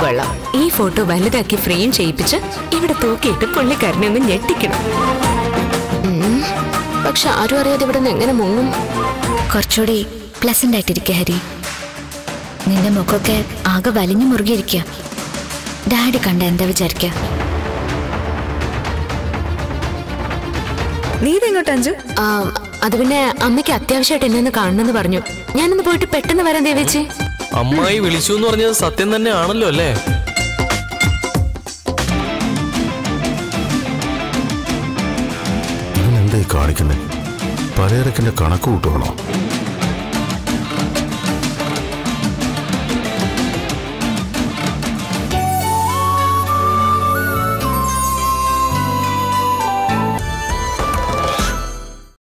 കൊള്ളാം ഈ ഫോട്ടോ വലുതാക്കി ഫ്രെയിം ചെയ്യിപ്പിച്ച് ഇവിടെ തൂക്കിയിട്ട് പുള്ളിക്കാരനെ ഒന്ന് ഞെട്ടിക്കണം ഉം, പക്ഷെ ആരും അറിയാതെ ഇവിടെ നിന്ന് എങ്ങനെ മുങ്ങും കുറച്ചുകൂടി പ്ലസന്റ് ആയിട്ടിരിക്കുക ഹരി നിന്റെ മുഖമൊക്കെ ആകെ വലിഞ്ഞു മുറുകിയിരിക്കുക ഡാഡി കണ്ട എന്താ വിചാരിക്കുക നീ ഇതെങ്ങോട്ട് അഞ്ചു ആ, അത് പിന്നെ അമ്മയ്ക്ക് അത്യാവശ്യമായിട്ട് എന്നെ ഒന്ന് കാണണമെന്ന് പറഞ്ഞു ഞാനൊന്ന് പോയിട്ട് പെട്ടെന്ന് വരാൻ ദേവേച്ചി അമ്മായി വിളിച്ചു എന്ന് പറഞ്ഞത് സത്യം തന്നെ ആണല്ലോ അല്ലേ ഇവൻ എന്തായി കാണിക്കുന്നത് പലചരക്കിന്റെ കണക്ക് കൂട്ടുവാണോ